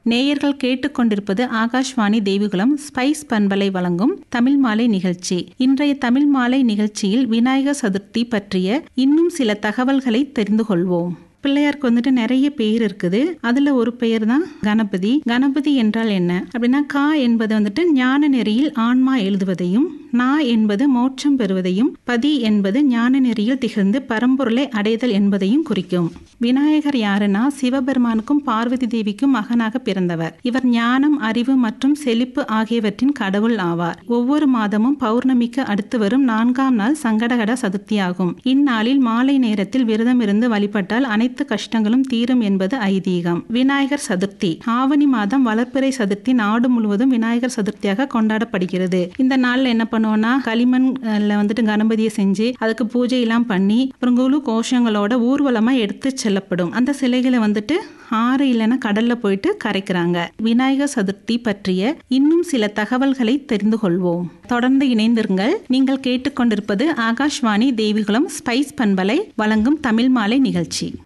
நேயர்கள் கேட்டுக்கொண்டிருப்பது ஆகாஷ்வாணி தேவிகுளம் ஸ்பைஸ் பண்பலை வழங்கும் தமிழ் மாலை நிகழ்ச்சி இன்றைய தமிழ் மாலை நிகழ்ச்சியில் விநாயகர் சதுர்த்தி பற்றிய இன்னும் சில தகவல்களை தெரிந்து கொள்வோம் பிள்ளையாருக்கு வந்துட்டு நிறைய பெயர் இருக்குது அதுல ஒரு பெயர் தான் கணபதி கணபதி என்றால் என்ன அப்படின்னா கா என்பது வந்துட்டு ஞான நெறியில் ஆன்மா எழுதுவதையும் நா என்பது மோட்சம் பெறுவதையும் பதி என்பது ஞான நெறியில் திகழ்ந்து பரம்பொருளை அடைதல் என்பதையும் குறிக்கும் விநாயகர் யாருன்னா சிவபெருமானுக்கும் பார்வதி தேவிக்கும் மகனாக பிறந்தவர் இவர் ஞானம் அறிவு மற்றும் செழிப்பு ஆகியவற்றின் கடவுள் ஆவார் ஒவ்வொரு மாதமும் பௌர்ணமிக்கு அடுத்து வரும் நான்காம் நாள் சங்கடகட சதுர்த்தி ஆகும் இந்நாளில் மாலை நேரத்தில் விரதம் இருந்து வழிபட்டால் அனைத்து கஷ்டங்களும் தீரும் என்பது ஐதீகம் விநாயகர் சதுர்த்தி ஆவணி மாதம் வளர்ப்பிறை சதுர்த்தி நாடு முழுவதும் விநாயகர் சதுர்த்தியாக கொண்டாடப்படுகிறது இந்த நாள்ல என்ன பண்ணுவோம்னா களிமண்ல வந்துட்டு கணபதியை செஞ்சு அதுக்கு பூஜை எல்லாம் பண்ணி அப்புறம் குழு கோஷங்களோட ஊர்வலமா எடுத்து செல்லப்படும் அந்த சிலைகளை வந்துட்டு ஆறு இல்லைன்னா கடல்ல போயிட்டு கரைக்கிறாங்க விநாயகர் சதுர்த்தி பற்றிய இன்னும் சில தகவல்களை தெரிந்து கொள்வோம் தொடர்ந்து இணைந்திருங்கள் நீங்கள் கேட்டுக்கொண்டிருப்பது ஆகாஷ்வாணி தேவிகுளம் ஸ்பைஸ் பண்பலை வழங்கும் தமிழ் மாலை நிகழ்ச்சி